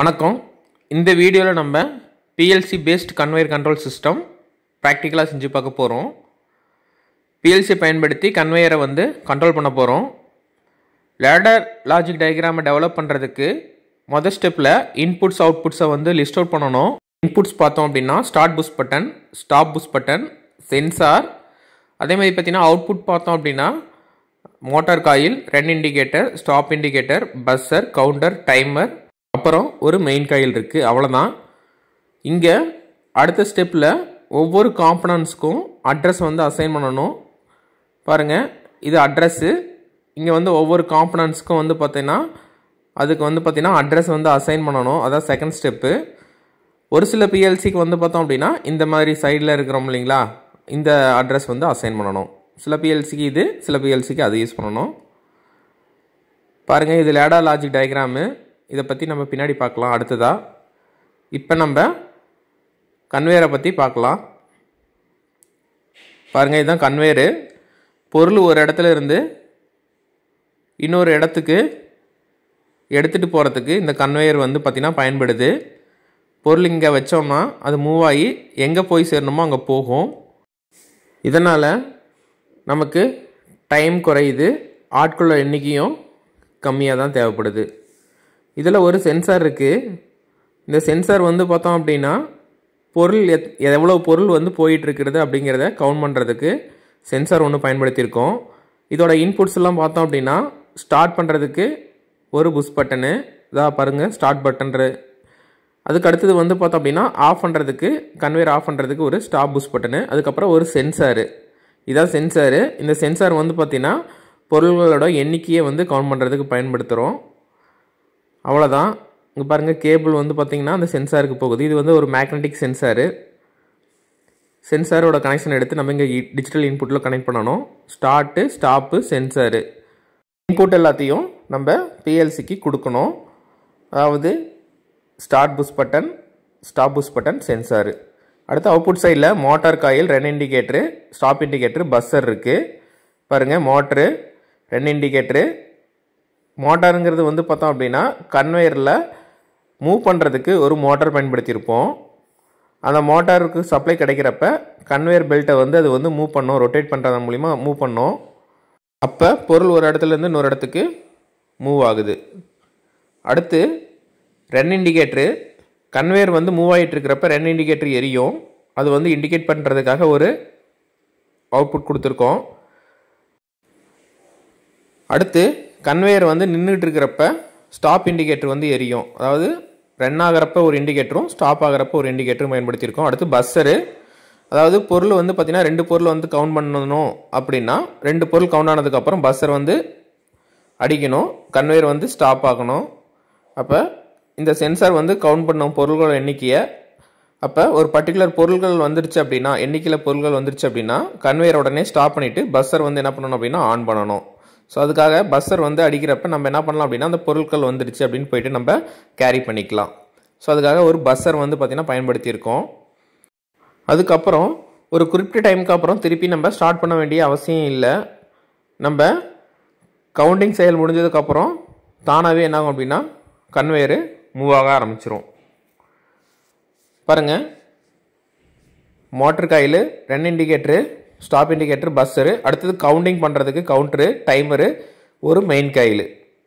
வணக்கம் இந்த வீடியோவில் நம்ம PLC based conveyor control system ப்ராக்டிக்கலாக செஞ்சு பார்க்க போகிறோம் பிஎல்சி பயன்படுத்தி கன்வேயரை வந்து கண்ட்ரோல் பண்ண போகிறோம் லேடர் லாஜிக் டயக்ராமை டெவலப் பண்ணுறதுக்கு மொதல் ஸ்டெப்பில் இன்புட்ஸ் அவுட்புட்ஸை வந்து லிஸ்ட் அவுட் பண்ணணும் இன்புட்ஸ் பார்த்தோம் அப்படின்னா start push button stop push button sensor அதே மாதிரி பார்த்தீங்கன்னா அவுட்புட் பார்த்தோம் அப்படின்னா motor coil run indicator stop indicator buzzer counter timer அப்புறம் ஒரு மெயின் காயில் இருக்குது அவ்வளோதான் இங்கே அடுத்த ஸ்டெப்பில் ஒவ்வொரு காம்பனன்ட்ஸ்க்கும் அட்ரஸ் வந்து அசைன் பண்ணணும் பாருங்கள் இது அட்ரஸ்ஸு இங்கே வந்து ஒவ்வொரு காம்பனன்ட்ஸ்க்கும் வந்து பார்த்தீங்கன்னா அதுக்கு வந்து பார்த்தீங்கன்னா அட்ரஸ் வந்து அசைன் பண்ணணும் அதான் செகண்ட் ஸ்டெப்பு ஒரு சில பிஎல்சிக்கு வந்து பார்த்தோம் அப்படின்னா இந்த மாதிரி சைடில் இருக்கிறோம் இல்லைங்களா இந்த அட்ரஸ் வந்து அசைன் பண்ணணும் சில பிஎல்சிக்கு இது சில பிஎல்சிக்கு அது யூஸ் பண்ணணும் பாருங்கள் இது லேடா லாஜிக் டயக்ராமு இதை பற்றி நம்ம பின்னாடி பார்க்கலாம் அடுத்ததாக இப்போ நம்ம கன்வேயரை பற்றி பார்க்கலாம் பாருங்கள் இதுதான் கன்வேயரு பொருள் ஒரு இடத்துல இருந்து இன்னொரு இடத்துக்கு எடுத்துகிட்டு போகிறதுக்கு இந்த கன்வேயர் வந்து பார்த்திங்கன்னா பயன்படுது பொருள் இங்கே வச்சோம்னா அது மூவ் ஆகி எங்கே போய் சேரணுமோ அங்கே போகும் இதனால் நமக்கு டைம் குறையுது ஆட்களோட எண்ணிக்கையும் கம்மியாக தான் தேவைப்படுது இதில் ஒரு சென்சார் இருக்குது இந்த சென்சார் வந்து பார்த்தோம் அப்படின்னா பொருள் எத் எவ்வளோ பொருள் வந்து போயிட்டுருக்கிறது அப்படிங்கிறத கவுண்ட் பண்ணுறதுக்கு சென்சார் ஒன்று பயன்படுத்தியிருக்கோம் இதோட இன்புட்ஸ் எல்லாம் பார்த்தோம் அப்படின்னா ஸ்டார்ட் பண்ணுறதுக்கு ஒரு புஷ் பட்டனு இதாக பாருங்கள் ஸ்டார்ட் பட்டன்ற அதுக்கு அடுத்தது வந்து பார்த்தோம் அப்படின்னா ஆஃப் பண்ணுறதுக்கு கன்வேர் ஆஃப் பண்ணுறதுக்கு ஒரு ஸ்டாப் புஷ் பட்டனு அதுக்கப்புறம் ஒரு சென்சாரு இதான் சென்சாரு இந்த சென்சார் வந்து பார்த்திங்கன்னா பொருள்களோட எண்ணிக்கையை வந்து கவுண்ட் பண்ணுறதுக்கு பயன்படுத்துகிறோம் அவ்வளோதான் இங்கே பாருங்கள் கேபிள் வந்து பார்த்திங்கன்னா அந்த சென்சாருக்கு போகுது இது வந்து ஒரு மேக்னெட்டிக் சென்சாரு சென்சாரோட கனெக்ஷன் எடுத்து நம்ம இங்கே டிஜிட்டல் இன்புட்டில் கனெக்ட் பண்ணணும் ஸ்டார்ட்டு ஸ்டாப்பு சென்சாரு இன்புட் எல்லாத்தையும் நம்ம பிஎல்சிக்கு கொடுக்கணும் அதாவது start push button stop push button sensor அடுத்து அவுட்புட் சைடில் motor coil run indicator stop indicator buzzer இருக்குது பாருங்கள் மோட்ரு ரென் இண்டிகேட்ரு மோட்டாருங்கிறது வந்து பார்த்தோம் அப்படின்னா கன்வேயரில் மூவ் பண்ணுறதுக்கு ஒரு மோட்டார் பயன்படுத்தியிருப்போம் அந்த மோட்டாருக்கு சப்ளை கிடைக்கிறப்ப கன்வேயர் பெல்ட்டை வந்து அது வந்து மூவ் பண்ணோம் ரொட்டேட் பண்ணுறது மூலிமா மூவ் பண்ணோம் அப்போ பொருள் ஒரு இடத்துலேருந்து இன்னொரு இடத்துக்கு மூவ் ஆகுது அடுத்து ரென் இண்டிகேட்ரு கன்வேயர் வந்து மூவ் ஆகிட்டு இருக்கிறப்ப ரென் இண்டிகேட்டர் எரியும் அது வந்து இண்டிகேட் பண்ணுறதுக்காக ஒரு அவுட்புட் கொடுத்துருக்கோம் அடுத்து கன்வேயர் வந்து நின்றுட்டு இருக்கிறப்ப ஸ்டாப் இண்டிகேட்டர் வந்து எரியும் அதாவது ரன் ஆகிறப்ப ஒரு இண்டிகேட்டரும் ஸ்டாப் ஆகிறப்ப ஒரு இண்டிகேட்டரும் பயன்படுத்தியிருக்கோம் அடுத்து பஸ்ஸரு அதாவது பொருள் வந்து பார்த்திங்கன்னா ரெண்டு பொருள் வந்து கவுண்ட் பண்ணணும் அப்படின்னா ரெண்டு பொருள் கவுண்ட் ஆனதுக்கப்புறம் பஸ்ஸர் வந்து அடிக்கணும் கன்வேயர் வந்து ஸ்டாப் ஆகணும் அப்போ இந்த சென்சார் வந்து கவுண்ட் பண்ணும் பொருள்களோட எண்ணிக்கையை அப்போ ஒரு பர்டிகுலர் பொருள்கள் வந்துருச்சு அப்படின்னா எண்ணிக்கையில் பொருள்கள் வந்துருச்சு அப்படின்னா கன்வேயர் உடனே ஸ்டாப் பண்ணிவிட்டு பஸ்ஸர் வந்து என்ன பண்ணணும் அப்படின்னா ஆன் பண்ணணும் ஸோ அதுக்காக பஸ்ஸர் வந்து அடிக்கிறப்ப நம்ம என்ன பண்ணலாம் அப்படின்னா அந்த பொருட்கள் வந்துருச்சு அப்படின்னு போயிட்டு நம்ம கேரி பண்ணிக்கலாம் ஸோ அதுக்காக ஒரு பஸ்ஸர் வந்து பார்த்திங்கன்னா பயன்படுத்தியிருக்கோம் அதுக்கப்புறம் ஒரு குறிப்பிட்ட டைமுக்கு அப்புறம் திருப்பி நம்ம ஸ்டார்ட் பண்ண வேண்டிய அவசியம் இல்லை நம்ம கவுண்டிங் செயல் முடிஞ்சதுக்கப்புறம் தானாகவே என்ன ஆகும் அப்படின்னா கன்வேயரு மூவ் ஆக ஆரம்பிச்சிரும் பாருங்கள் motor coil run indicator stop indicator buzzer அடுத்தது கவுண்டிங் பண்ணுறதுக்கு கவுண்டரு டைமரு ஒரு மெயின் காயில்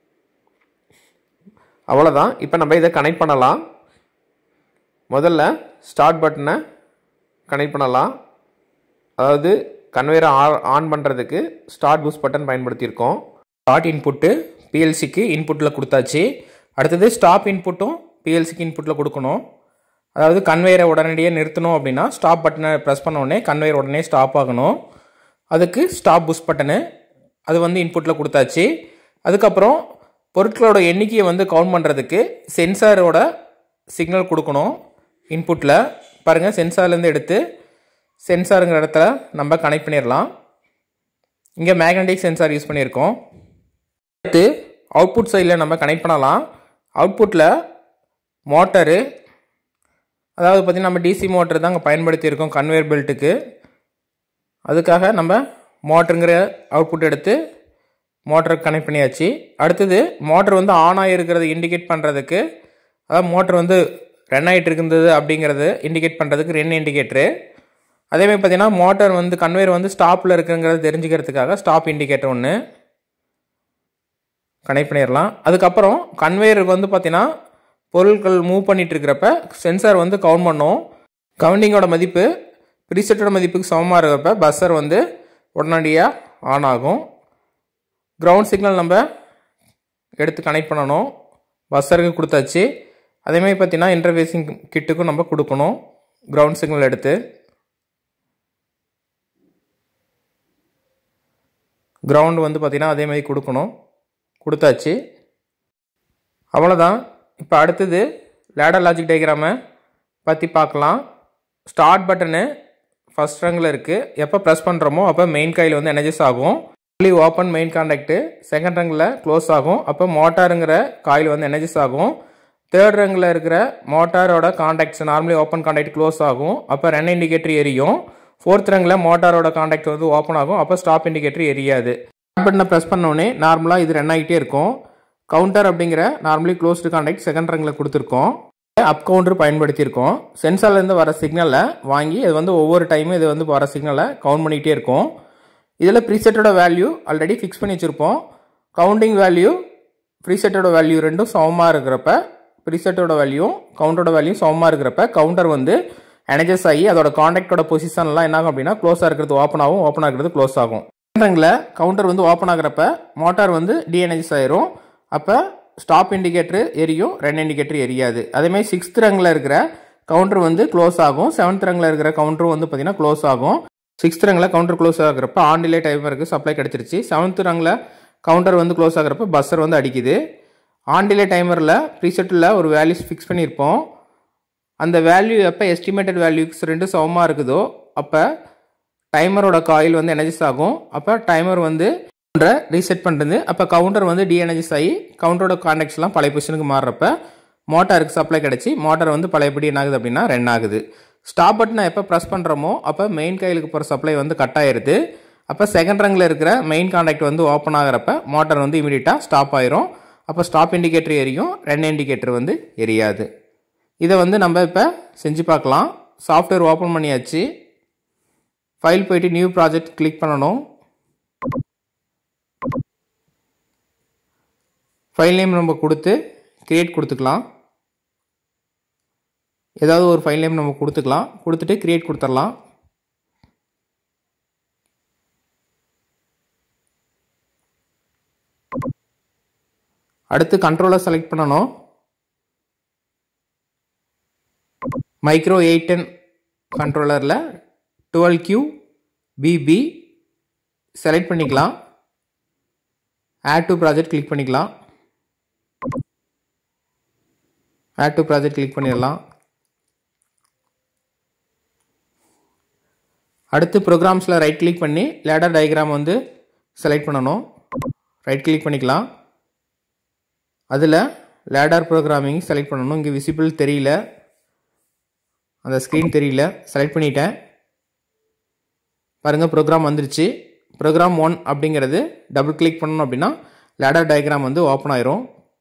அவ்வளோதான் இப்போ நம்ம இதை கனெக்ட் பண்ணலாம் முதல்ல ஸ்டார்ட் பட்டனை கனெக்ட் பண்ணலாம் அதாவது கன்வேயரை ஆன் பண்ணுறதுக்கு ஸ்டார்ட் புஷ் பட்டன் பயன்படுத்தியிருக்கோம் ஸ்டார்ட் இன்புட்டு பிஎல்சிக்கு இன்புட்டில் கொடுத்தாச்சு அடுத்தது ஸ்டாப் இன்புட்டும் பிஎல்சிக்கு இன்புட்டில் கொடுக்கணும் அதாவது கன்வேயரை உடனடியாக நிறுத்தணும் அப்படின்னா ஸ்டாப் பட்டனை ப்ரெஸ் பண்ண உடனே கன்வேயர் உடனே ஸ்டாப் ஆகணும் அதுக்கு ஸ்டாப் புஷ் பட்டனு அது வந்து இன்புட்டில் கொடுத்தாச்சு அதுக்கப்புறம் பொருட்களோட எண்ணிக்கையை வந்து கவுண்ட் பண்ணுறதுக்கு சென்சாரோட சிக்னல் கொடுக்கணும் இன்புட்டில் பாருங்கள் சென்சார்லேருந்து எடுத்து சென்சாருங்கிற இடத்துல நம்ம கனெக்ட் பண்ணிடலாம் இங்கே மேக்னட்டிக் சென்சார் யூஸ் பண்ணியிருக்கோம் அடுத்து அவுட்புட் சைடில் நம்ம கனெக்ட் பண்ணலாம் அவுட்புட்டில் மோட்டரு அதாவது பார்த்திங்கன்னா நம்ம டிசி மோட்டர் தான் அங்கே பயன்படுத்தியிருக்கோம் கன்வேயர் பெல்ட்டுக்கு அதுக்காக நம்ம மோட்டருங்கிற அவுட்புட் எடுத்து மோட்டருக்கு கனெக்ட் பண்ணியாச்சு அடுத்தது மோட்டர் வந்து ஆன் ஆகிருக்கிறத இண்டிகேட் பண்ணுறதுக்கு அதாவது மோட்டர் வந்து ரன் ஆகிட்டு இருந்தது அப்படிங்கிறது இண்டிகேட் பண்ணுறதுக்கு ரென் இண்டிகேட்டரு அதேமாதிரி பார்த்தீங்கன்னா மோட்டார் வந்து கன்வேயர் வந்து ஸ்டாப்பில் இருக்குங்கிறத தெரிஞ்சுக்கிறதுக்காக ஸ்டாப் இண்டிகேட்டர் ஒன்று கனெக்ட் பண்ணிடலாம் அதுக்கப்புறம் கன்வேயர் வந்து பார்த்தீங்கன்னா பொருட்கள் மூவ் பண்ணிட்டு இருக்கிறப்ப சென்சார் வந்து கவுண்ட் பண்ணும் கவுண்டிங்கோட மதிப்பு ப்ரீசெட்டோட மதிப்புக்கு சமமாக இருக்கிறப்ப பஸ்ஸர் வந்து உடனடியாக ஆன் ஆகும் கிரவுண்ட் சிக்னல் நம்ம எடுத்து கனெக்ட் பண்ணணும் பஸ்ஸருக்கு கொடுத்தாச்சு அதேமாதிரி பார்த்தீங்கன்னா இன்டர்ஃபேஸிங் கிட்டுக்கும் நம்ம கொடுக்கணும் கிரவுண்ட் சிக்னல் எடுத்து கிரவுண்டு வந்து பார்த்திங்கன்னா அதே மாதிரி கொடுக்கணும் கொடுத்தாச்சு அவ்வளோதான் இப்போ அடுத்தது லேடர் லாஜிக் டயக்ராமை பற்றி பார்க்கலாம் ஸ்டார்ட் பட்டனு ஃபஸ்ட் ரங்கில் இருக்குது எப்போ ப்ரெஸ் பண்ணுறோமோ அப்போ மெயின் காயில் வந்து எனர்ஜிஸ் ஆகும் only open main contact second ரங்கில் க்ளோஸ் ஆகும் அப்போ மோட்டாருங்கிற காயில் வந்து எனர்ஜிஸ் ஆகும் தேர்ட் ரங்கில் இருக்கிற மோட்டாரோட contacts normally open contact close ஆகும் அப்போ ரன் இண்டிகேட்டர் எரியும் ஃபோர்த் ரங்கில் மோட்டாரோட காண்டாக்ட் வந்து ஓப்பன் ஆகும் அப்போ ஸ்டாப் இண்டிகேட்டர் எரியாது ஸ்டார்ட் பட்டனை ப்ரெஸ் பண்ணோடனே நார்மலாக இது ரன் ஆகிட்டே இருக்கும் கவுண்டர் அப்படிங்கிற நார்மலி க்ளோஸ்டு காண்டாக்ட் செகண்ட் ரங்கில் கொடுத்துருக்கோம் அப் கவுண்டர் பயன்படுத்தியிருக்கோம் சென்சார்லேருந்து வர சிக்னலை வாங்கி அது வந்து ஒவ்வொரு டைமும் இது வந்து வர சிக்னலை கவுண்ட் பண்ணிகிட்டே இருக்கும் இதில் ப்ரீசெட்டோட வேல்யூ ஆல்ரெடி ஃபிக்ஸ் பண்ணி வச்சுருப்போம் கவுண்டிங் வேல்யூ ப்ரீசெட்டோட வேல்யூ ரெண்டும் சமமாக இருக்கிறப்ப ப்ரீசெட்டோட வேல்யூ கவுண்டரோட வேல்யூ சமமாக இருக்கிறப்ப கவுண்டர் வந்து எனர்ஜஸ் ஆகி அதோட காண்டாக்டோட பொசிஷன்லாம் என்ன ஆகும் அப்படின்னா க்ளோஸாக இருக்கிறது ஓப்பன் ஆகும் ஓப்பன் ஆகிறது க்ளோஸ் ஆகும் ரங்கில் கவுண்டர் வந்து ஓப்பன் ஆகிறப்ப மோட்டார் வந்து டிஎனர்ஜிஸ் ஆயிரும் அப்போ ஸ்டாப் இண்டிகேட்டர் எரியும் ரன் இண்டிகேட்டர் எரியாது அதேமாதிரி சிக்ஸ்த் ரங்கில் இருக்கிற கவுண்டர் வந்து க்ளோஸ் ஆகும் செவன்த் ரங்கில் இருக்கிற கவுண்டர் வந்து பார்த்தீங்கன்னா க்ளோஸ் ஆகும் சிக்ஸ்த் ரங்கில் கவுண்டர் க்ளோஸ் ஆகிறப்ப ஆன் டிலே டைமருக்கு சப்ளை கிடச்சிருச்சு செவன்த் ரங்கில் கவுண்டர் வந்து க்ளோஸ் ஆகிறப்ப பஸ்ஸர் வந்து அடிக்குது ஆன் டிலே டைமரில் ப்ரீசெட்டில் ஒரு வேல்யூஸ் ஃபிக்ஸ் பண்ணியிருப்போம் அந்த வேல்யூ எப்போ எஸ்டிமேட்டட் வேல்யூஸ் ரெண்டும் சமமாக இருக்குதோ அப்போ டைமரோட காயில் வந்து எனர்ஜிஸ் ஆகும் அப்போ டைமர் வந்து ரீசெட் பண்ணுறது அப்போ கவுண்டர் வந்து டிஎனர்ஜிஸ் ஆகி கவுண்டரோட கான்டாக்ட்ஸ்லாம் பழைய பொசிஷனுக்கு மாறுறப்ப மோட்டாருக்கு சப்ளை கிடச்சி மோட்டார் வந்து பழையபடி என்ன ஆகுது அப்படின்னா ரன் ஆகுது ஸ்டாப் பட்டனை எப்போ ப்ரெஸ் பண்ணுறோமோ அப்போ மெயின் கையிலுக்கு போகிற சப்ளை வந்து கட் ஆயிருது அப்போ செகண்ட் ரங்கில் இருக்கிற மெயின் காண்டாக்ட் வந்து ஓப்பன் ஆகிறப்ப மோட்டார் வந்து இமீடியட்டாக ஸ்டாப் ஆயிரும் அப்போ ஸ்டாப் இண்டிகேட்டர் எரியும் ரன் இண்டிகேட்டர் வந்து எரியாது இதை வந்து நம்ம இப்போ செஞ்சு பார்க்கலாம் சாஃப்ட்வேர் ஓப்பன் பண்ணியாச்சு ஃபைல் போயிட்டு நியூ ப்ராஜெக்ட் கிளிக் பண்ணணும் ஃபைல் நேம் நம்ம கொடுத்து கிரியேட் கொடுத்துக்கலாம் ஏதாவது ஒரு ஃபைல் நேம் நம்ம கொடுத்துக்கலாம் கொடுத்துட்டு கிரியேட் கொடுத்துடலாம் அடுத்து கண்ட்ரோலர் செலக்ட் பண்ணணும் மைக்ரோ எயிட் டென் கண்ட்ரோலரில் டுவெல் கியூ பிபி செலக்ட் பண்ணிக்கலாம் ஆட் டு ப்ராஜெக்ட் கிளிக் பண்ணிக்கலாம் ஆட் டு ப்ராஜெக்ட் கிளிக் பண்ணிடலாம் அடுத்து ப்ரோக்ராம்ஸில் ரைட் கிளிக் பண்ணி லேடர் டயக்ராம் வந்து செலக்ட் பண்ணணும் ரைட் கிளிக் பண்ணிக்கலாம் அதில் லேடர் ப்ரோக்ராமிங் செலக்ட் பண்ணணும் இங்கே விசிபிள் தெரியல அந்த ஸ்க்ரீன் தெரியல செலக்ட் பண்ணிட்டேன் பாருங்கள் ப்ரோக்ராம் வந்துருச்சு ப்ரோக்ராம் ஒன் அப்படிங்கிறது டபுள் கிளிக் பண்ணணும் அப்படின்னா லேடர் டயக்ராம் வந்து ஓப்பன் ஆயிரும்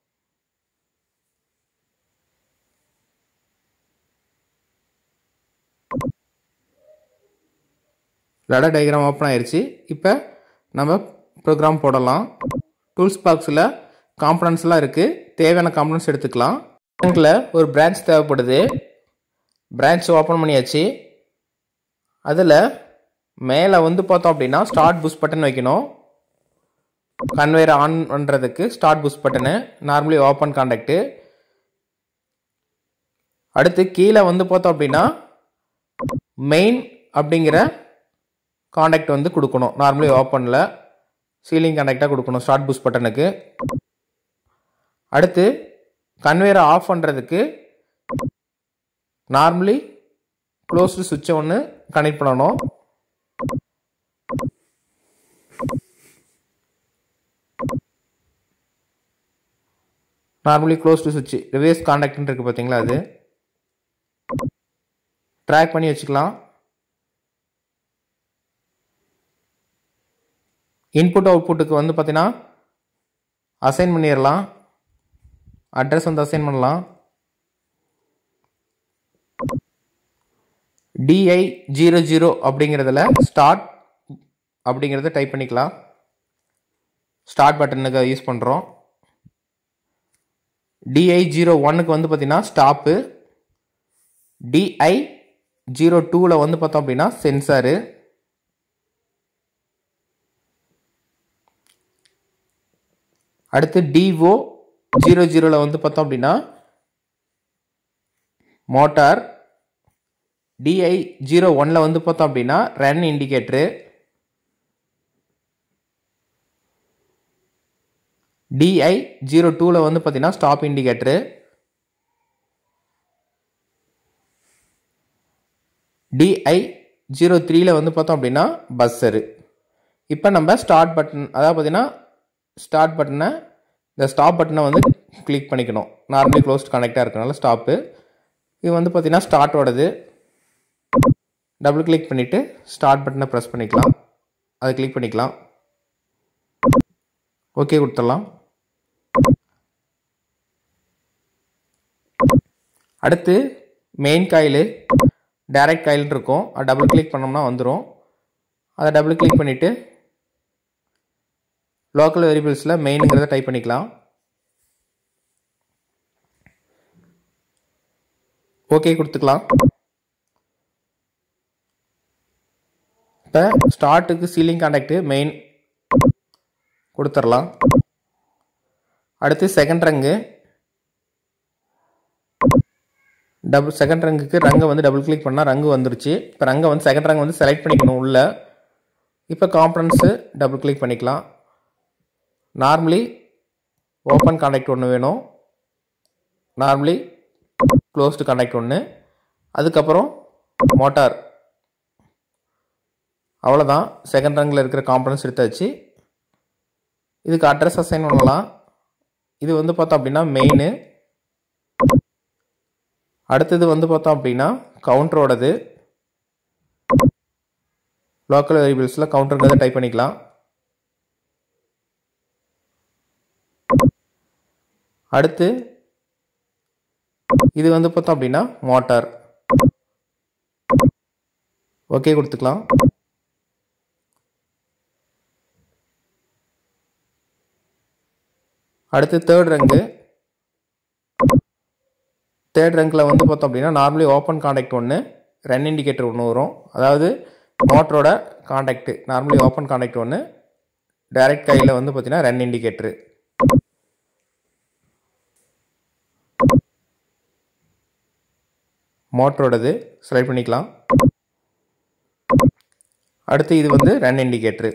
லேடர் டயக்ராம் ஓப்பன் ஆயிருச்சு இப்போ நம்ம ப்ரோக்ராம் போடலாம் டூல்ஸ் பாக்ஸில் காம்பனன்ஸ்லாம் இருக்குது தேவையான காம்பனன்ஸ் எடுத்துக்கலாம் பேங்க்கில் ஒரு பிரான்ச் தேவைப்படுது பிரான்ச் ஓப்பன் பண்ணியாச்சு அதில் மேலே வந்து பார்த்தோம் அப்படின்னா ஸ்டார்ட் புஷ் பட்டன் வைக்கணும் கன்வேயர் ஆன் பண்ணுறதுக்கு start push button normally open contact அடுத்து கீழே வந்து பார்த்தோம் அப்படின்னா மெயின் அப்படிங்கிற காண்டாக்ட் வந்து கொடுக்கணும் நார்மலி ஓப்பனில் சீலிங் காண்டாக்டாக கொடுக்கணும் ஸ்டார்ட் புஷ் பட்டனுக்கு அடுத்து கன்வேயரை ஆஃப் பண்ணுறதுக்கு நார்மலி க்ளோஸ்டு சுவிட்சை ஒன்று கனெக்ட் பண்ணணும் நார்மலி க்ளோஸ்டு சுவிட்ச் ரிவேர்ஸ் காண்டாக்ட்னு இருக்குது பார்த்தீங்களா அது ட்ராக் பண்ணி வச்சுக்கலாம் இன்புட் அவுட்புட்டுக்கு வந்து பார்த்தீங்கன்னா அசைன் பண்ணிடலாம் அட்ரஸ் வந்து அசைன் பண்ணலாம் டிஐ ஜீரோ ஜீரோ அப்படிங்கிறதுல ஸ்டார்ட் அப்படிங்கிறத டைப் பண்ணிக்கலாம் ஸ்டார்ட் பட்டனுக்கு யூஸ் பண்ணுறோம் டிஐ ஜீரோ ஒன்னுக்கு வந்து பார்த்தீங்கன்னா ஸ்டாப்பு டிஐ ஜீரோ டூவில் வந்து பார்த்தோம் அப்படின்னா சென்சாரு அடுத்து டிஓ ஜீரோ ஜீரோவில் வந்து பார்த்தோம் அப்படின்னா மோட்டார் டிஐ ஜீரோ ஒனில் வந்து பார்த்தோம் அப்படின்னா ரன் இண்டிகேட்ரு டிஐ ஜீரோ டூவில் வந்து பார்த்தீங்கன்னா ஸ்டாப் இண்டிகேட்ரு டிஐ ஜீரோ த்ரீயில் வந்து பார்த்தோம் அப்படின்னா பஸ்ஸரு இப்போ நம்ம ஸ்டார்ட் பட்டன் அதாவது பார்த்தீங்கன்னா ஸ்டார்ட் பட்டனை இந்த ஸ்டாப் பட்டனை வந்து கிளிக் பண்ணிக்கணும் நார்மலி க்ளோஸ்ட் கனெக்டாக இருக்கனால ஸ்டாப்பு இது வந்து பார்த்தீங்கன்னா ஸ்டார்ட்டோடது டபுள் கிளிக் பண்ணிவிட்டு ஸ்டார்ட் பட்டனை ப்ரெஸ் பண்ணிக்கலாம் அதை கிளிக் பண்ணிக்கலாம் ஓகே கொடுத்துடலாம் அடுத்து மெயின் காயில் டைரக்ட் காயில் இருக்கும் அது டபுள் கிளிக் பண்ணோம்னா வந்துடும் அதை டபுள் கிளிக் பண்ணிவிட்டு லோக்கல் வேரியபிள்ஸில் மெயினுங்கிறத டைப் பண்ணிக்கலாம் ஓகே கொடுத்துக்கலாம் இப்போ ஸ்டார்ட்டுக்கு சீலிங் கான்டாக்டு மெயின் கொடுத்துடலாம் அடுத்து செகண்ட் ரங்கு டபுள் செகண்ட் ரங்குக்கு ரங்கை வந்து டபுள் கிளிக் பண்ணால் ரங்கு வந்துருச்சு இப்போ ரங்கை வந்து செகண்ட் ரங்கை வந்து செலக்ட் பண்ணிக்கணும் உள்ள இப்போ காம்பனன்ஸு டபுள் கிளிக் பண்ணிக்கலாம் நார்மலி ஓப்பன் கான்டாக்ட் ஒன்று வேணும் நார்மலி க்ளோஸ்டு கான்டாக்ட் ஒன்று அதுக்கப்புறம் மோட்டார் அவ்வளோதான் செகண்ட் ரங்கில் இருக்கிற காம்பனன்ஸ் எடுத்தாச்சு இதுக்கு அட்ரஸ் அசைன் பண்ணலாம் இது வந்து பார்த்தோம் அப்படின்னா மெயின் அடுத்தது வந்து பார்த்தோம் அப்படின்னா கவுண்டரோடது லோக்கல் வேரியபிள்ஸில் கவுண்டருங்கிறத டைப் பண்ணிக்கலாம் அடுத்து இது வந்து பார்த்தோம் அப்படின்னா மோட்டார் ஓகே கொடுத்துக்கலாம் அடுத்து தேர்ட் ரங்கு தேர்ட் ரங்கில் வந்து பார்த்தோம் அப்படின்னா நார்மலி ஓப்பன் காண்டாக்ட் ஒன்று ரன் இண்டிகேட்டர் ஒன்று வரும் அதாவது மோட்டரோட காண்டாக்ட் நார்மலி ஓப்பன் காண்டாக்ட் ஒன்று டைரக்ட் கையில் வந்து பார்த்தீங்கன்னா ரன் இண்டிகேட்டரு மோட்டரோடது செலக்ட் பண்ணிக்கலாம் அடுத்து இது வந்து ரன் இண்டிகேட்டரு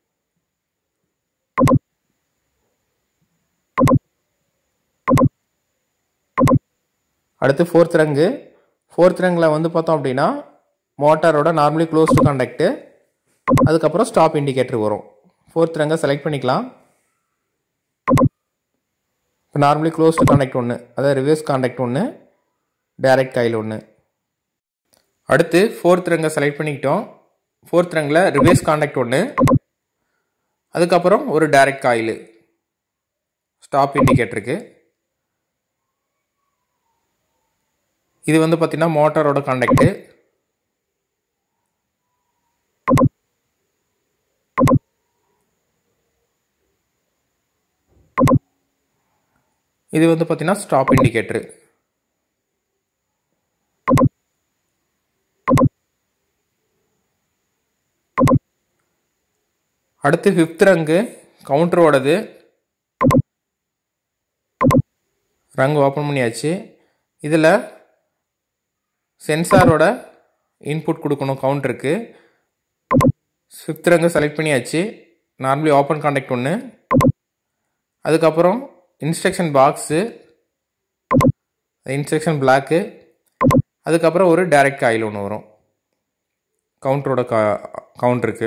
அடுத்து ஃபோர்த் ரங்கு ஃபோர்த் ரங்கில் வந்து பார்த்தோம் அப்படின்னா மோட்டாரோட நார்மலி க்ளோஸ் டு கான்டாக்டு அதுக்கப்புறம் ஸ்டாப் இண்டிகேட்டர் வரும் ஃபோர்த் ரங்கை செலக்ட் பண்ணிக்கலாம் இப்போ நார்மலி க்ளோஸ் டு கான்டாக்ட் ஒன்று அதாவது ரிவர்ஸ் கான்டாக்ட் ஒன்று டைரக்ட் காயில் ஒன்று அடுத்து ஃபோர்த் ரங்கை செலக்ட் பண்ணிக்கிட்டோம் ஃபோர்த் ரங்கில் ரிவர்ஸ் கான்டாக்ட் ஒன்று அதுக்கப்புறம் ஒரு டைரக்ட் காயில் ஸ்டாப் இண்டிகேட்டருக்கு இது வந்து பார்த்தீங்கன்னா மோட்டாரோட கான்டாக்டு இது வந்து பார்த்தீங்கன்னா ஸ்டாப் இண்டிகேட்டரு அடுத்து ஃபிஃப்த் ரங்கு கவுண்டரோடது ரங்கு ஓப்பன் பண்ணியாச்சு இதில் சென்சாரோட இன்புட் கொடுக்கணும் கவுண்டருக்கு ஃபிஃப்த் ரங்கு செலக்ட் பண்ணியாச்சு நார்மலி ஓப்பன் கான்டாக்ட் ஒன்று அதுக்கப்புறம் இன்ஸ்ட்ரக்ஷன் பாக்ஸு இன்ஸ்ட்ரக்ஷன் பிளாக்கு அதுக்கப்புறம் ஒரு டைரக்ட் காயில் ஒன்று வரும் கவுண்டரோட கா கவுண்டருக்கு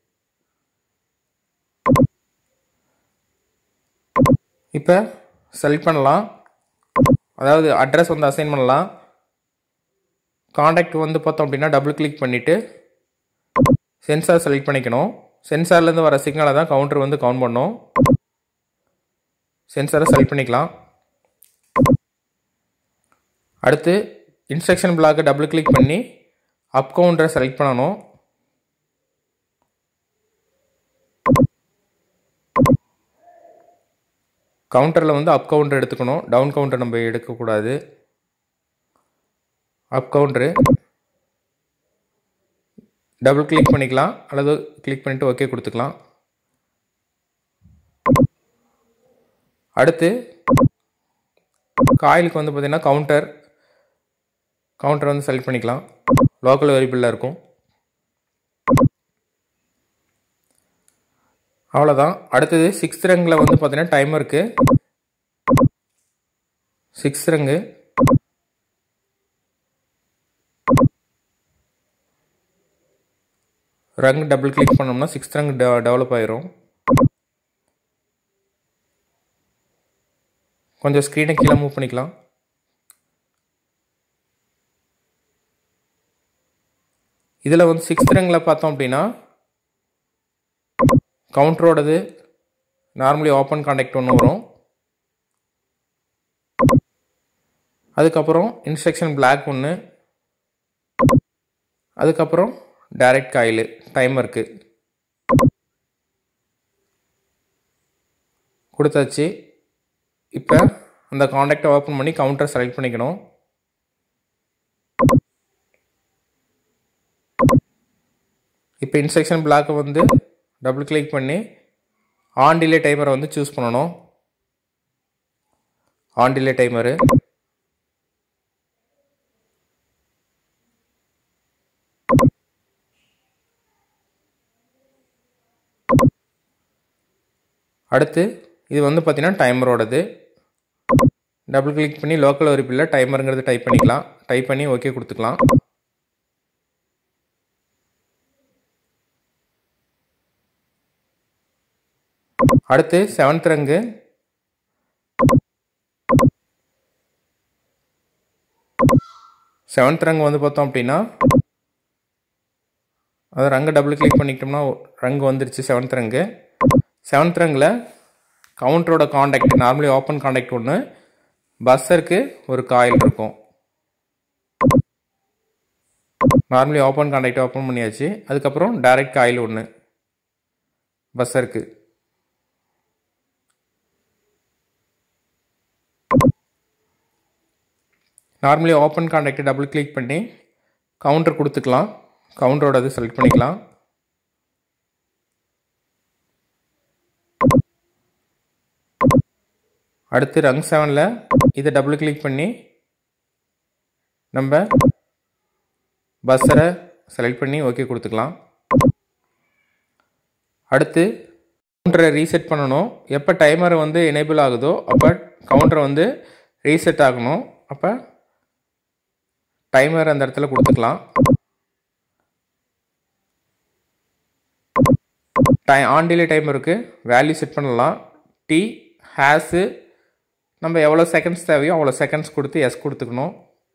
இப்போ செலக்ட் பண்ணலாம் அதாவது அட்ரஸ் வந்து அசைன் பண்ணலாம் காண்டாக்ட் வந்து பார்த்தோம் அப்படின்னா டபுள் கிளிக் பண்ணிவிட்டு சென்சார் செலக்ட் பண்ணிக்கணும் சென்சார்லேருந்து வர சிக்னலை தான் கவுண்டர் வந்து கவுண்ட் பண்ணும் சென்சாரை செலக்ட் பண்ணிக்கலாம் அடுத்து இன்ஸ்ட்ரக்ஷன் பிளாக்கை டபுள் கிளிக் பண்ணி அப் கவுண்டரை செலக்ட் பண்ணணும் கவுண்டரில் வந்து அப் கவுண்டர் எடுத்துக்கணும் டவுன் கவுண்டர் நம்ம எடுக்கக்கூடாது அப் கவுண்டரு டபுள் கிளிக் பண்ணிக்கலாம் அல்லது கிளிக் பண்ணிவிட்டு ஓகே கொடுத்துக்கலாம் அடுத்து காயிலுக்கு வந்து பார்த்திங்கன்னா கவுண்டர் கவுண்டர் வந்து செலக்ட் பண்ணிக்கலாம் லோக்கல் வேரியபிளில் இருக்கும் அவ்வளோதான் அடுத்தது சிக்ஸ்த் ரங்கில் வந்து பார்த்தீங்கன்னா டைமருக்கு six rung rung double click பண்ணோம்னா சிக்ஸ்த் ரங் டெவலப் ஆயிரும் கொஞ்சம் ஸ்க்ரீனை கீழே மூவ் பண்ணிக்கலாம் இதில் வந்து சிக்ஸ்த் ரங்கில் பார்த்தோம் அப்படின்னா கவுண்டரோடது நார்மலி ஓப்பன் கான்டாக்ட் ஒன்று வரும் அதுக்கப்புறம் இன்ஸ்ட்ரக்ஷன் பிளாக் ஒன்று அதுக்கப்புறம் டைரக்ட் காயில் டைமருக்கு கொடுத்தாச்சு இப்போ அந்த காண்டாக்டை ஓப்பன் பண்ணி கவுண்டர் செலக்ட் பண்ணிக்கணும் இப்போ இன்ஸ்ட்ரக்ஷன் பிளாக்கை வந்து டபுள் கிளிக் பண்ணி ஆன் டிலே டைமரை வந்து சூஸ் பண்ணணும் ஆன் டிலே டைமரு அடுத்து இது வந்து பார்த்தீங்கன்னா டைமரோடது டபுள் கிளிக் பண்ணி லோக்கல் வரிப்பில் டைமருங்கிறது டைப் பண்ணிக்கலாம் டைப் பண்ணி ஓகே கொடுத்துக்கலாம் அடுத்து செவன்த் ரங்கு செவன்த் ரங்கு வந்து பார்த்தோம் அப்படின்னா அது ரங்கு டபுள் கிளிக் பண்ணிக்கிட்டோம்னா ரங்கு வந்துருச்சு செவன்த் ரங்கு செவன்த் ரங்கில் கவுண்டரோட காண்டாக்ட் நார்மலி ஓப்பன் காண்டாக்ட் ஒன்று பஸ்ஸருக்கு ஒரு காயில் இருக்கும் நார்மலி ஓப்பன் காண்டாக்ட் ஓப்பன் பண்ணியாச்சு அதுக்கப்புறம் டைரக்ட் காயில் ஒன்று பஸ்ஸருக்கு நார்மலி ஓப்பன் காண்டாக்டை டபுள் கிளிக் பண்ணி கவுண்டர் கொடுத்துக்கலாம் கவுண்டரோட இது செலக்ட் பண்ணிக்கலாம் அடுத்து ரங் செவனில் இதை டபுள் கிளிக் பண்ணி நம்ம பஸ்ஸரை செலக்ட் பண்ணி ஓகே கொடுத்துக்கலாம் அடுத்து கவுண்டரை ரீசெட் பண்ணணும் எப்போ டைமர் வந்து எனேபிள் ஆகுதோ அப்போ கவுண்டரை வந்து ரீசெட் ஆகணும் அப்போ டைமர் அந்த இடத்துல கொடுத்துக்கலாம் டை ஆன் டிலே டைமருக்கு வேல்யூ செட் பண்ணலாம் டி ஹேஸு நம்ம எவ்வளோ செகண்ட்ஸ் தேவையோ அவ்வளோ செகண்ட்ஸ் கொடுத்து எஸ் கொடுத்துக்கணும்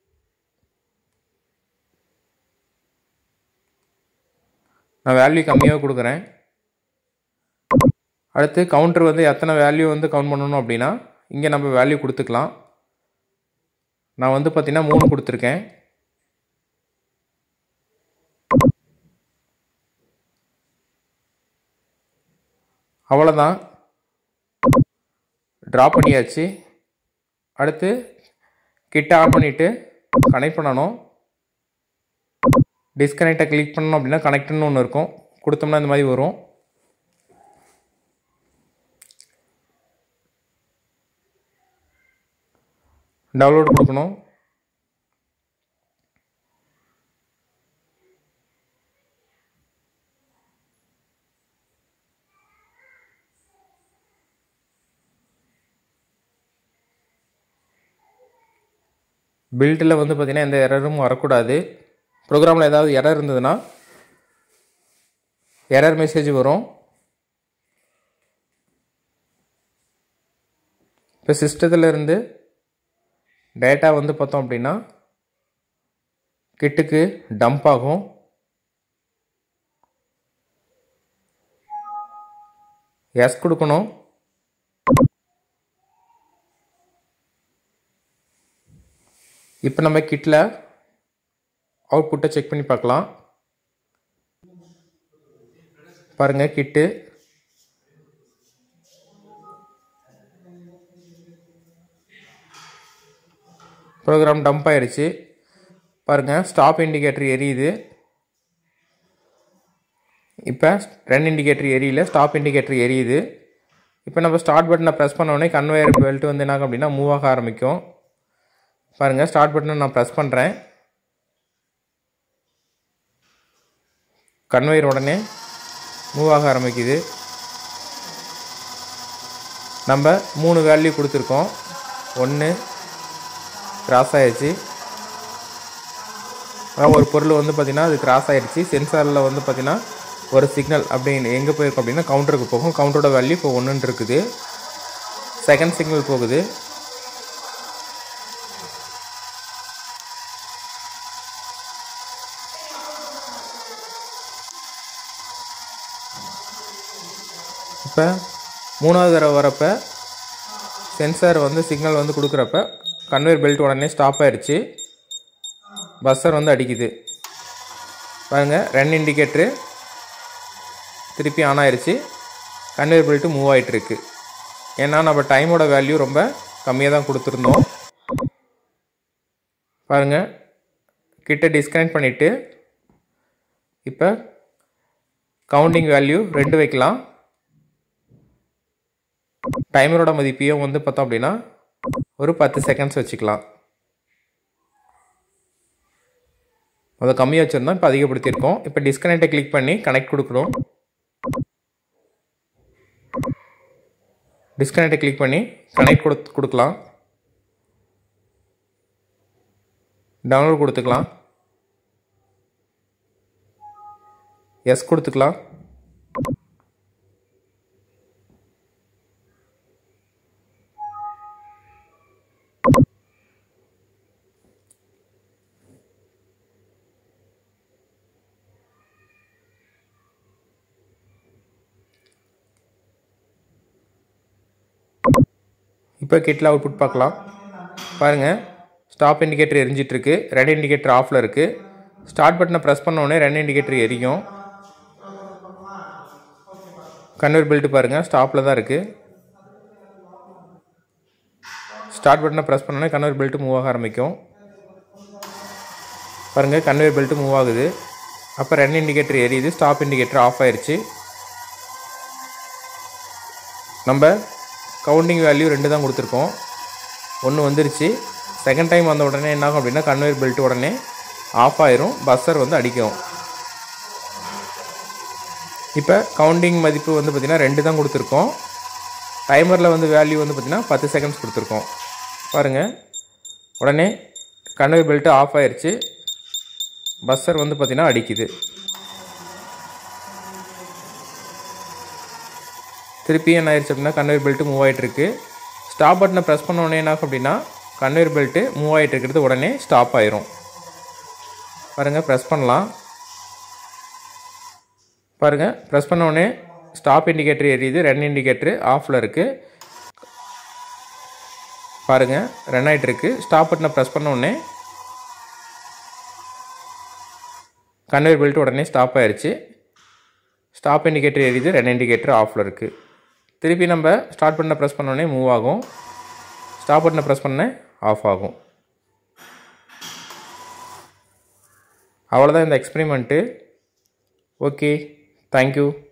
நான் வேல்யூ கம்மியாக கொடுக்குறேன் அடுத்து கவுண்டர் வந்து எத்தனை வேல்யூ வந்து கவுண்ட் பண்ணணும் அப்படின்னா இங்கே நம்ம வேல்யூ கொடுத்துக்கலாம் நான் வந்து பார்த்திங்கன்னா மூணு கொடுத்துருக்கேன் அவ்வளோதான் ட்ரா பண்ணியாச்சு அடுத்து கிட்ட ஆன் பண்ணிவிட்டு கனெக்ட் பண்ணணும் டிஸ்கனெக்டை கிளிக் பண்ணணும் அப்படின்னா கனெக்ட்னு ஒன்று இருக்கும் கொடுத்தோம்னா இந்த மாதிரி வரும் டவுன்லோட் கொடுக்கணும் பில்டில் வந்து பார்த்திங்கன்னா எந்த எரரும் வரக்கூடாது ப்ரோக்ராமில் ஏதாவது எரர் இருந்ததுன்னா எரர் மெசேஜ் வரும் இப்போ சிஸ்டத்தில் இருந்து டேட்டா வந்து பார்த்தோம் அப்படின்னா கிட்டுக்கு டம்ப் ஆகும் எஸ் கொடுக்கணும் இப்போ நம்ம கிட்டில் அவுட்புட்டை செக் பண்ணி பார்க்கலாம் பாருங்கள் கிட்டு ப்ரோக்ராம் டம்ப் ஆயிடுச்சு பாருங்கள் ஸ்டாப் இண்டிகேட்டர் எரியுது இப்போ ரன் இண்டிகேட்டர் எரியல ஸ்டாப் இண்டிகேட்டர் எரியுது இப்போ நம்ம ஸ்டார்ட் பட்டனை ப்ரெஸ் பண்ணோடனே கன்வேயர் பெல்ட் வந்து என்ன ஆகும் அப்படின்னா மூவ் ஆக ஆரம்பிக்கும் பாருங்கள் ஸ்டார்ட் பட்டனை நான் ப்ரெஸ் பண்ணுறேன் கன்வேயர் உடனே மூவ் ஆக ஆரம்பிக்குது நம்ம மூணு வேல்யூ கொடுத்துருக்கோம் ஒன்று கிராஸ் ஆயிடுச்சு அதான் ஒரு பொருள் வந்து பார்த்திங்கன்னா அது கிராஸ் ஆயிடுச்சு சென்சாரில் வந்து பார்த்திங்கன்னா ஒரு சிக்னல் அப்படின்னு எங்கே போயிருக்கும் அப்படின்னா கவுண்டருக்கு போகும் கவுண்டரோட வேல்யூ இப்போ ஒன்றுன்னு இருக்குது செகண்ட் சிக்னல் போகுது இப்போ மூணாவது தடவை வரப்போ சென்சார் வந்து சிக்னல் வந்து கொடுக்குறப்ப கன்வேர் பெல்ட் உடனே ஸ்டாப் ஆயிடுச்சு பஸ்ஸர் வந்து அடிக்குது பாருங்கள் ரன் இண்டிகேட்ரு திருப்பி ஆன் ஆயிடுச்சு கன்வேர் பெல்ட்டு மூவ் ஆகிட்டுருக்கு ஏன்னா நம்ம டைமோட வேல்யூ ரொம்ப கம்மியாக தான் கொடுத்துருந்தோம் பாருங்கள் கிட்ட டிஸ்கனெக்ட் பண்ணிவிட்டு இப்போ கவுண்டிங் வேல்யூ ரெண்டு வைக்கலாம் டைமரோட மதிப்பையும் வந்து பார்த்தோம் அப்படின்னா ஒரு பத்து செகண்ட்ஸ் வச்சுக்கலாம் அதை கம்மியாக வச்சுருந்தோம் இப்போ அதிகப்படுத்தியிருக்கோம் இப்போ டிஸ்கனெக்டை கிளிக் பண்ணி கனெக்ட் கொடுக்குறோம் டிஸ்கனெக்டை கிளிக் பண்ணி கனெக்ட் கொடுத்து கொடுக்கலாம் டவுன்லோட் கொடுத்துக்கலாம் எஸ் கொடுத்துக்கலாம் இப்போ கிட்டில் அவுட்புட் பார்க்கலாம் பாருங்கள் ஸ்டாப் இண்டிகேட்டர் எரிஞ்சிட்ருக்கு ரெட் இண்டிகேட்டர் ஆஃபில் இருக்குது ஸ்டார்ட் பட்டனை ப்ரெஸ் பண்ண உடனே ரெட் இண்டிகேட்டர் எரியும் கன்வர் பெல்ட் பாருங்கள் ஸ்டாப்பில் தான் இருக்குது ஸ்டார்ட் பட்டனை ப்ரெஸ் பண்ணோடனே கன்வர் பெல்ட் மூவ் ஆக ஆரம்பிக்கும் பாருங்கள் கன்வேர் பெல்ட் மூவ் ஆகுது அப்போ ரன் இண்டிகேட்டர் எரியுது ஸ்டாப் இண்டிகேட்டர் ஆஃப் ஆயிடுச்சு நம்ம கவுண்டிங் வேல்யூ ரெண்டு தான் கொடுத்துருக்கோம் ஒன்று வந்துருச்சு செகண்ட் டைம் வந்த உடனே என்ன ஆகும் அப்படின்னா கன்வேர் பெல்ட் உடனே ஆஃப் ஆயிரும் பஸ்ஸர் வந்து அடிக்கும் இப்போ கவுண்டிங் மதிப்பு வந்து பார்த்திங்கன்னா ரெண்டு தான் கொடுத்துருக்கோம் டைமரில் வந்து வேல்யூ வந்து பார்த்திங்கன்னா பத்து செகண்ட்ஸ் கொடுத்துருக்கோம் பாருங்கள் உடனே கன்வேர் பெல்ட்டு ஆஃப் ஆயிடுச்சு பஸ்ஸர் வந்து பார்த்திங்கன்னா அடிக்குது திருப்பி என்ன ஆயிடுச்சு அப்படின்னா கன்வேர் பெல்ட்டு மூவ் ஆகிட்டுருக்கு ஸ்டாப் பட்டனை ப்ரெஸ் பண்ண உடனே என்ன ஆகும் அப்படின்னா கன்வேர் பெல்ட்டு மூவ் ஆகிட்டு இருக்கிறது உடனே ஸ்டாப் ஆயிரும் பாருங்கள் ப்ரெஸ் பண்ணலாம் பாருங்கள் ப்ரெஸ் பண்ண உடனே ஸ்டாப் இண்டிகேட்டர் எரியுது ரன் இண்டிகேட்டர் ஆஃபில் இருக்குது பாருங்கள் ரன் ஆகிட்டு இருக்கு ஸ்டாப் பட்டனை ப்ரெஸ் பண்ண உடனே கன்வேர் பெல்ட் உடனே ஸ்டாப் ஆயிடுச்சு ஸ்டாப் இண்டிகேட்டர் எரியுது ரன் இண்டிகேட்டர் ஆஃபில் இருக்குது திருப்பி நம்ம ஸ்டார்ட் பண்ண ப்ரெஸ் பண்ணோடனே மூவ் ஆகும் ஸ்டாப் பட்டனை ப்ரெஸ் பண்ண ஆஃப் ஆகும் அவ்வளோதான் இந்த எக்ஸ்பெரிமெண்ட்டு ஓகே தேங்க்யூ